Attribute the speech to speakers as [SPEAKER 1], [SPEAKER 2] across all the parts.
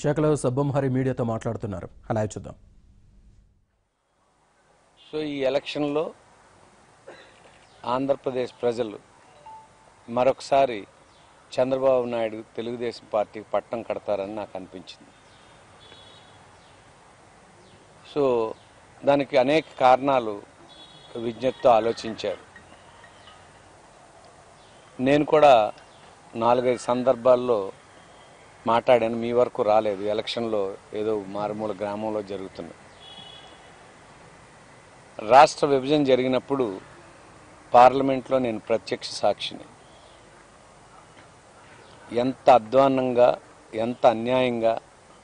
[SPEAKER 1] విశాఖలో సబ్బంహరి మీడియాతో మాట్లాడుతున్నారు అలా చూద్దాం
[SPEAKER 2] సో ఈ ఎలక్షన్లో ఆంధ్రప్రదేశ్ ప్రజలు మరొకసారి చంద్రబాబు నాయుడు తెలుగుదేశం పార్టీకి పట్టం కడతారని నాకు అనిపించింది సో దానికి అనేక కారణాలు విజ్ఞప్తితో ఆలోచించారు నేను కూడా నాలుగైదు సందర్భాల్లో మాట్లాడాను మీ వరకు రాలేదు ఎలక్షన్లో ఏదో మారుమూల గ్రామంలో జరుగుతుంది రాష్ట్ర విభజన జరిగినప్పుడు పార్లమెంట్లో నేను ప్రత్యక్ష సాక్షిని ఎంత అధ్వాన్నంగా ఎంత అన్యాయంగా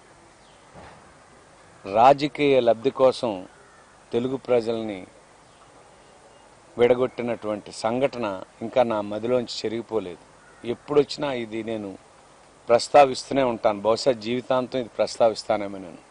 [SPEAKER 2] రాజకీయ లబ్ధి కోసం తెలుగు ప్రజల్ని విడగొట్టినటువంటి సంఘటన ఇంకా నా మదిలోంచి చెరిగిపోలేదు ఎప్పుడొచ్చినా ఇది నేను ప్రస్తావిస్తూనే ఉంటాను బహుశా జీవితాంతం ఇది ప్రస్తావిస్తానేమో నేను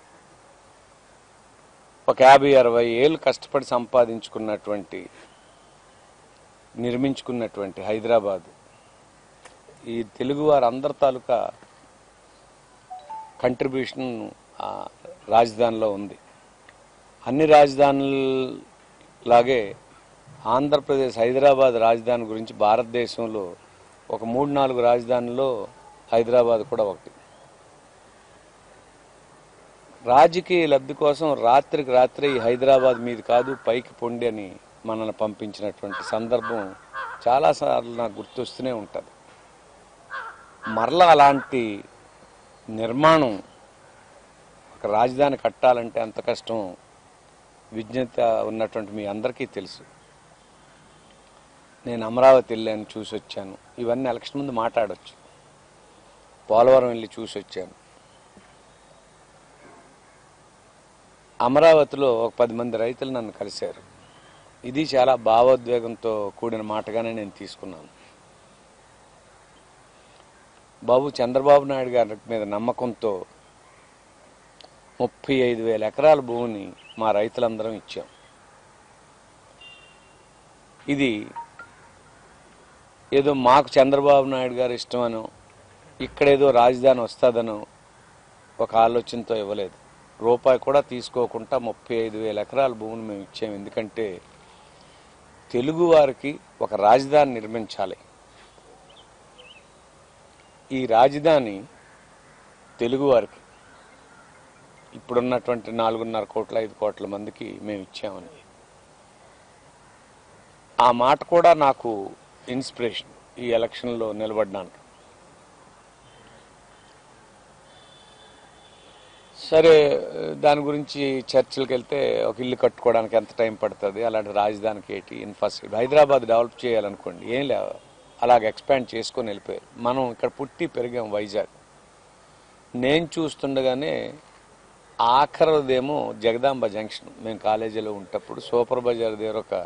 [SPEAKER 2] ఒక యాభై అరవై ఏళ్ళు కష్టపడి సంపాదించుకున్నటువంటి నిర్మించుకున్నటువంటి హైదరాబాద్ ఈ తెలుగు వారందరి తాలూకా కంట్రిబ్యూషన్ ఆ రాజధానిలో ఉంది అన్ని రాజధానులాగే ఆంధ్రప్రదేశ్ హైదరాబాద్ రాజధాని గురించి భారతదేశంలో ఒక మూడు నాలుగు రాజధానుల్లో హైదరాబాద్ కూడా ఒకటి రాజకీయ లబ్ధి కోసం రాత్రికి రాత్రి ఈ హైదరాబాద్ మీద కాదు పైకి పొండి అని మనల్ని పంపించినటువంటి సందర్భం చాలాసార్లు నాకు గుర్తొస్తూనే ఉంటుంది మరలా అలాంటి నిర్మాణం ఒక రాజధాని కట్టాలంటే అంత కష్టం విజ్ఞత ఉన్నటువంటి మీ అందరికీ తెలుసు నేను అమరావతి వెళ్ళాను చూసి వచ్చాను ఇవన్నీ ఎలక్షన్ ముందు మాట్లాడొచ్చు పోలవరం వెళ్ళి చూసి వచ్చాను అమరావతిలో ఒక పది మంది రైతులు నన్ను కలిశారు ఇది చాలా భావోద్వేగంతో కూడిన మాటగానే నేను తీసుకున్నాను బాబు చంద్రబాబు నాయుడు గారి మీద నమ్మకంతో ముప్పై ఐదు వేల ఎకరాల భూమిని మా రైతులందరం ఇచ్చాం ఇది ఏదో మాకు చంద్రబాబు నాయుడు గారు ఇష్టమనో ఇక్కడేదో రాజధాని వస్తుందనో ఒక ఆలోచనతో ఇవ్వలేదు రూపాయి కూడా తీసుకోకుండా ముప్పై ఐదు వేల ఎకరాల భూమిని మేము ఇచ్చాము ఎందుకంటే తెలుగు వారికి ఒక రాజధాని నిర్మించాలి ఈ రాజధాని తెలుగు వారికి ఇప్పుడున్నటువంటి నాలుగున్నర కోట్ల ఐదు కోట్ల మందికి మేము ఇచ్చామని ఆ మాట కూడా నాకు ఇన్స్పిరేషన్ ఈ ఎలక్షన్లో నిలబడ్డానికి సరే దాని గురించి చర్చలకు వెళ్తే ఒక ఇల్లు కట్టుకోవడానికి ఎంత టైం పడుతుంది అలాంటి రాజధానికి ఏంటి ఇన్ఫ్రాస్ట్రక్చర్ హైదరాబాద్ డెవలప్ చేయాలనుకోండి ఏం లే అలాగ ఎక్స్పాండ్ చేసుకొని వెళ్ళిపోయారు మనం ఇక్కడ పుట్టి పెరిగాం వైజాగ్ నేను చూస్తుండగానే ఆఖరిదేమో జగదాంబ జంక్షన్ మేము కాలేజీలో ఉంటప్పుడు సూపర్ బజార్ దగ్గర ఒక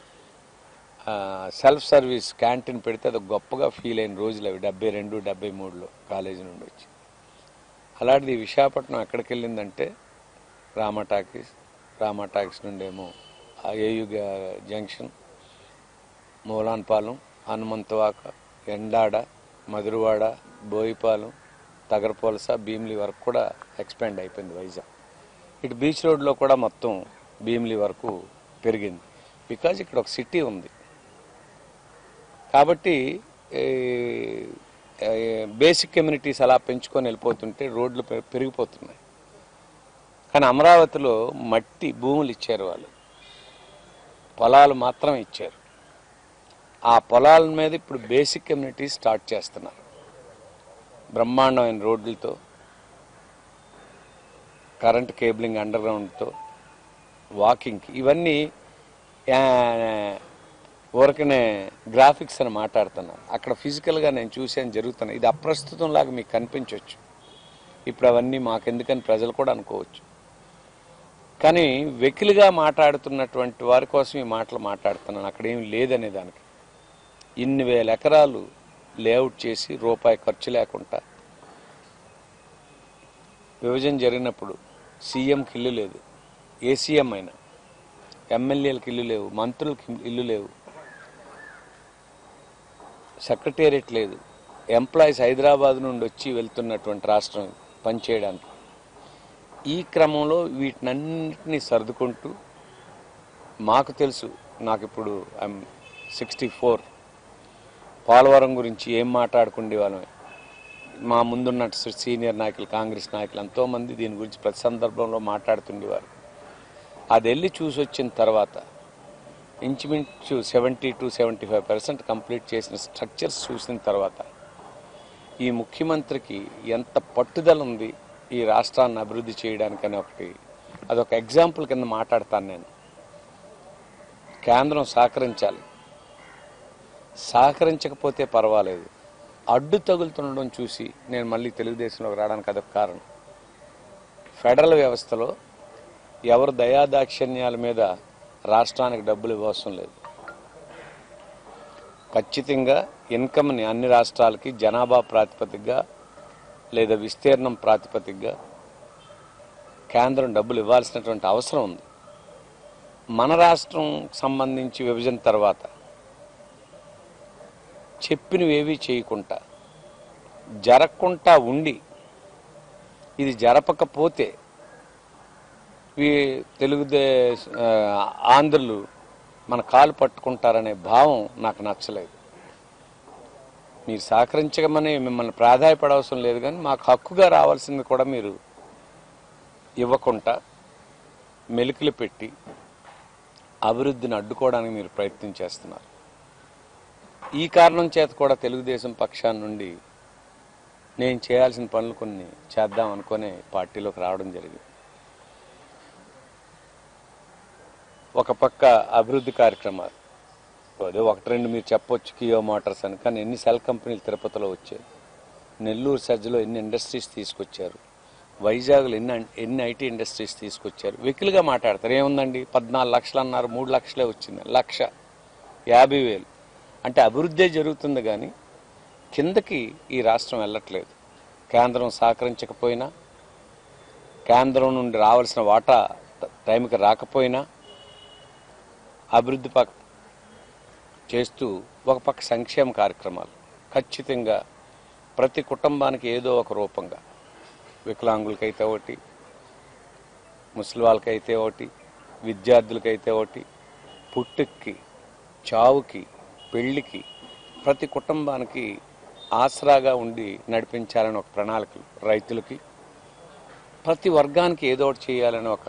[SPEAKER 2] సెల్ఫ్ సర్వీస్ క్యాంటీన్ పెడితే అది గొప్పగా ఫీల్ అయిన రోజులు అవి డెబ్బై రెండు డెబ్బై మూడులో కాలేజీ నుండి వచ్చి అలాంటిది విశాఖపట్నం ఎక్కడికి వెళ్ళిందంటే రామా టాకీస్ రామా టాకీస్ నుండేమో ఏయు జంక్షన్ మూలాన్పాలెం హనుమంతవాక ఎండాడ మధురవాడ బోయిపాలెం తగరపోలస భీమిలి వరకు కూడా ఎక్స్పాండ్ అయిపోయింది వైజాగ్ ఇటు బీచ్ రోడ్లో కూడా మొత్తం భీమిలి వరకు పెరిగింది బికాజ్ ఇక్కడ ఒక సిటీ ఉంది కాబట్టి బేసిక్ కమ్యూనిటీస్ అలా పెంచుకొని వెళ్ళిపోతుంటే రోడ్లు పె- పెరిగిపోతున్నాయి కానీ అమరావతిలో మట్టి భూములు ఇచ్చారు వాళ్ళు పొలాలు మాత్రం ఇచ్చారు ఆ పొలాల మీద ఇప్పుడు బేసిక్ కమ్యూనిటీస్ స్టార్ట్ చేస్తున్నారు బ్రహ్మాండమైన రోడ్లతో కరెంట్ కేబులింగ్ అండర్ గ్రౌండ్తో వాకింగ్కి ఇవన్నీ ఆ, ఊరకనే గ్రాఫిక్స్ అని మాట్లాడుతున్నాను అక్కడ ఫిజికల్గా నేను చూసాను జరుగుతున్నాయి ఇది అప్రస్తుతం లాగా మీకు కనిపించవచ్చు ఇప్పుడు అవన్నీ మాకెందుకని ప్రజలు కూడా అనుకోవచ్చు కానీ వెకిలిగా మాట్లాడుతున్నటువంటి వారి కోసం ఈ మాటలు మాట్లాడుతున్నాను అక్కడ ఏం లేదనే దానికి ఇన్ని వేల ఎకరాలు లేఅవుట్ చేసి రూపాయి ఖర్చు లేకుండా విభజన జరిగినప్పుడు సీఎంకి ఇల్లు లేదు ఏ సీఎం అయినా ఎమ్మెల్యేలకు ఇల్లు లేవు మంత్రులకి ఇల్లు లేవు సెక్రటేరియట్ లేదు ఎంప్లాయీస్ హైదరాబాద్ నుండి వచ్చి వెళ్తున్నటువంటి రాష్ట్రం పనిచేయడానికి ఈ క్రమంలో వీటినన్నింటినీ సర్దుకుంటూ మాకు తెలుసు నాకు ఇప్పుడు ఐఎమ్ సిక్స్టీ ఫోర్ పోలవరం గురించి ఏం మాట్లాడుకుండే వాళ్ళమే మా ముందున్న సీనియర్ నాయకులు కాంగ్రెస్ నాయకులు ఎంతోమంది దీని గురించి ప్రతి సందర్భంలో మాట్లాడుతుండేవారు అది వెళ్ళి చూసి వచ్చిన తర్వాత ఇంచుమించు seventy to seventy five percent complete చేసిన స్ట్రక్చర్స్ చూసిన తర్వాత ఈ ముఖ్యమంత్రికి ఎంత పట్టుదల ఉంది ఈ రాష్ట్రాన్ని అభివృద్ధి చేయడానికని ఒకటి అదొక ఎగ్జాంపుల్ కింద మాట్లాడతాను నేను కేంద్రం సహకరించాలి సహకరించకపోతే పర్వాలేదు అడ్డు తగులుతుండడం చూసి నేను మళ్ళీ తెలుగుదేశంలోకి రావడానికి అదొక కారణం ఫెడరల్ వ్యవస్థలో ఎవరు దయాదాక్షిణ్యాల మీద రాష్ట్రానికి డబ్బులు ఇవ్వవసరం లేదు ఖచ్చితంగా ఇన్కమ్ని అన్ని రాష్ట్రాలకి జనాభా ప్రాతిపదికగా లేదా విస్తీర్ణం ప్రాతిపదికగా కేంద్రం డబ్బులు ఇవ్వాల్సినటువంటి అవసరం ఉంది మన రాష్ట్రం సంబంధించి విభజన తర్వాత చెప్పినవేవి చేయకుండా జరగకుండా ఉండి ఇది జరపకపోతే వీ తెలుగుదేశ ఆ, ఆంధ్రులు మన కాలు పట్టుకుంటారనే భావం నాకు నచ్చలేదు మీరు సహకరించమని మిమ్మల్ని ప్రాధాయపడవసరం లేదు కానీ మాకు హక్కుగా రావాల్సింది కూడా మీరు ఇవ్వకుండా మెలికలు పెట్టి అభివృద్ధిని అడ్డుకోవడానికి మీరు ప్రయత్నం చేస్తున్నారు ఈ కారణం చేత కూడా తెలుగుదేశం పక్షాన్ని నుండి నేను చేయాల్సిన పనులు కొన్ని చేద్దాం అనుకునే పార్టీలోకి రావడం జరిగింది ఒక పక్క అభివృద్ధి కార్యక్రమాలు అదే ఒకటి రెండు మీరు చెప్పొచ్చు కియో మోటార్స్ అని కానీ ఎన్ని సెల్ కంపెనీలు తిరుపతిలో వచ్చాయి నెల్లూరు సజ్జలో ఎన్ని ఇండస్ట్రీస్ తీసుకొచ్చారు వైజాగ్లో ఎన్ని ఎన్ని ఐటీ ఇండస్ట్రీస్ తీసుకొచ్చారు వెకిలుగా మాట్లాడతారు ఏముందండి పద్నాలుగు లక్షలు అన్నారు మూడు లక్షలే వచ్చింది లక్ష యాభై వేలు అంటే అభివృద్ధే జరుగుతుంది కానీ కిందకి ఈ రాష్ట్రం వెళ్ళట్లేదు కేంద్రం సహకరించకపోయినా కేంద్రం నుండి రావాల్సిన వాటా ట- టైంకి రాకపోయినా అభివృద్ధి పక్క చేస్తూ ఒక పక్క సంక్షేమ కార్యక్రమాలు ఖచ్చితంగా ప్రతి కుటుంబానికి ఏదో ఒక రూపంగా వికలాంగులకైతే ఒకటి ముసలి వాళ్ళకైతే ఒకటి విద్యార్థులకైతే ఒకటి పుట్టుక్కి చావుకి పెళ్లికి ప్రతి కుటుంబానికి ఆసరాగా ఉండి నడిపించాలని ఒక ప్రణాళిక రైతులకి ప్రతి వర్గానికి ఏదో ఒకటి చేయాలని ఒక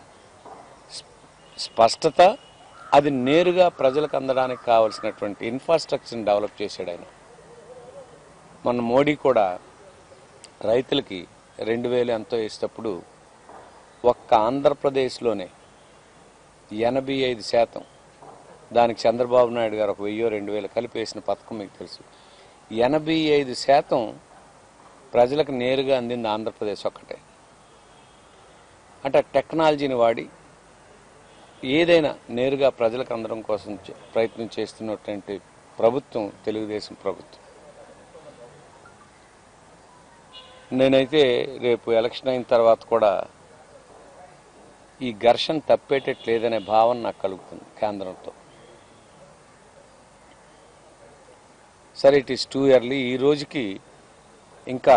[SPEAKER 2] స్పష్టత అది నేరుగా ప్రజలకు అందడానికి కావలసినటువంటి ఇన్ఫ్రాస్ట్రక్చర్ని డెవలప్ చేశాడు ఆయన మన మోడీ కూడా రైతులకి రెండు వేలు ఎంతో వేసేటప్పుడు ఒక్క ఆంధ్రప్రదేశ్లోనే ఎనభై ఐదు శాతం దానికి చంద్రబాబు నాయుడు గారు ఒక వెయ్యో రెండు వేలు కలిపి వేసిన పథకం మీకు తెలుసు ఎనభై ఐదు శాతం ప్రజలకు నేరుగా అందింది ఆంధ్రప్రదేశ్ ఒక్కటే అంటే టెక్నాలజీని వాడి ఏదైనా నేరుగా ప్రజలకు అందడం కోసం చే- ప్రయత్నం చేస్తున్నటువంటి ప్రభుత్వం తెలుగుదేశం ప్రభుత్వం నేనైతే రేపు ఎలక్షన్ అయిన తర్వాత కూడా ఈ ఘర్షణ తప్పేటట్లేదనే భావన నాకు కలుగుతుంది కేంద్రంతో సరే ఇట్ ఈస్ టూ ఇయర్లీ ఈ రోజుకి ఇంకా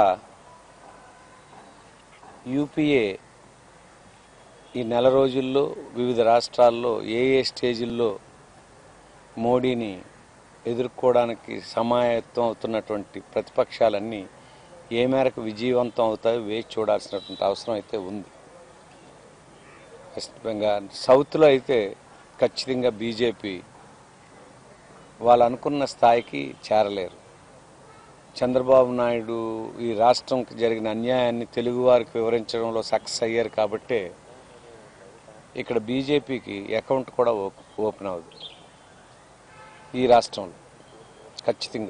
[SPEAKER 2] యూపీఏ ఈ నెల రోజుల్లో వివిధ రాష్ట్రాల్లో ఏ ఏ స్టేజిల్లో మోడీని ఎదుర్కోవడానికి సమాయత్తం అవుతున్నటువంటి ప్రతిపక్షాలన్నీ ఏ మేరకు విజయవంతం అవుతాయో వేచి చూడాల్సినటువంటి అవసరం అయితే ఉంది వెస్ట్ బెంగాల్ సౌత్లో అయితే ఖచ్చితంగా బీజేపీ వాళ్ళు అనుకున్న స్థాయికి చేరలేరు చంద్రబాబు నాయుడు ఈ రాష్ట్రంకి జరిగిన అన్యాయాన్ని తెలుగువారికి వివరించడంలో సక్సెస్ అయ్యారు కాబట్టే ఇక్కడ బీజేపీకి అకౌంట్ కూడా ఓప్- ఓపెన్ అవ్వదు ఈ రాష్ట్రంలో ఖచ్చితంగా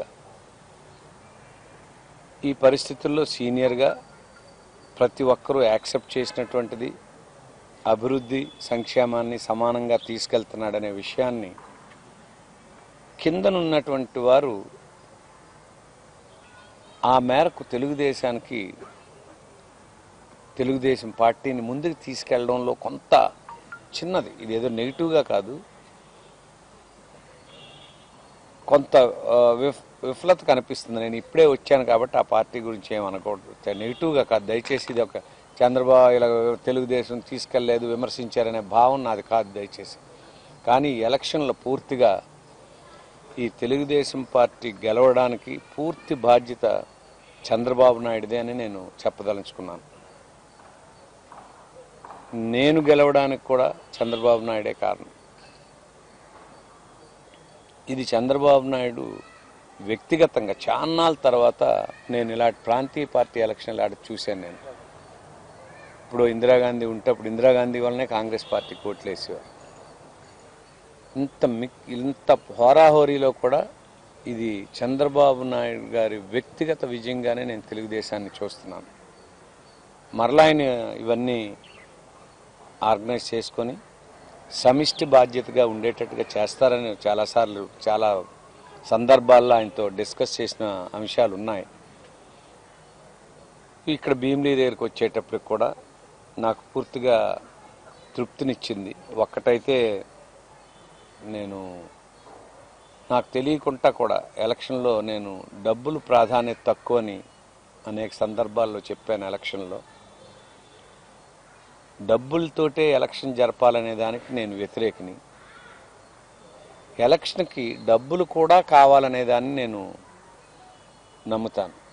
[SPEAKER 2] ఈ పరిస్థితుల్లో సీనియర్గా ప్రతి ఒక్కరూ యాక్సెప్ట్ చేసినటువంటిది అభివృద్ధి సంక్షేమాన్ని సమానంగా తీసుకెళ్తున్నాడనే విషయాన్ని కిందనున్నటువంటి వారు ఆ మేరకు తెలుగుదేశానికి తెలుగుదేశం పార్టీని ముందుకు తీసుకెళ్లడంలో కొంత చిన్నది ఇది ఏదో నెగిటివ్గా కాదు కొంత ఆ, విఫ్ విఫలత కనిపిస్తుంది నేను ఇప్పుడే వచ్చాను కాబట్టి ఆ పార్టీ గురించి ఏమనకూడదు నెగిటివ్గా కాదు దయచేసి ఇది ఒక చంద్రబాబు ఇలా తెలుగుదేశం తీసుకెళ్లేదు విమర్శించారనే భావం నాది కాదు దయచేసి కానీ ఈ ఎలక్షన్లో పూర్తిగా ఈ తెలుగుదేశం పార్టీ గెలవడానికి పూర్తి బాధ్యత చంద్రబాబు నాయుడుదే అని నేను చెప్పదలుచుకున్నాను నేను గెలవడానికి కూడా చంద్రబాబు నాయుడే కారణం ఇది చంద్రబాబు నాయుడు వ్యక్తిగతంగా చాన్నాళ్ళ తర్వాత నేను ఇలాంటి ప్రాంతీయ పార్టీ ఎలక్షన్ ఇలాంటి చూశాను నేను ఇప్పుడు ఇందిరాగాంధీ ఉంటే అప్పుడు ఇందిరాగాంధీ వల్లనే కాంగ్రెస్ పార్టీ కోట్లేసేవారు ఇంత మిక్ ఇంత హోరాహోరీలో కూడా ఇది చంద్రబాబు నాయుడు గారి వ్యక్తిగత విజయంగానే నేను తెలుగుదేశాన్ని చూస్తున్నాను మరలా ఆయన ఇవన్నీ ఆర్గనైజ్ చేసుకొని సమిష్టి బాధ్యతగా ఉండేటట్టుగా చేస్తారని చాలాసార్లు చాలా సందర్భాల్లో ఆయనతో డిస్కస్ చేసిన అంశాలు ఉన్నాయి ఇక్కడ భీమిలీ దగ్గరికి వచ్చేటప్పటికి కూడా నాకు పూర్తిగా తృప్తినిచ్చింది ఒక్కటైతే నేను నాకు తెలియకుండా కూడా ఎలక్షన్లో నేను డబ్బులు ప్రాధాన్యత తక్కువని అనేక సందర్భాల్లో చెప్పాను ఎలక్షన్లో డబ్బులతోటే ఎలక్షన్ జరపాలనే దానికి నేను వ్యతిరేకిని ఎలక్షన్కి డబ్బులు కూడా కావాలనే దాన్ని నేను నమ్ముతాను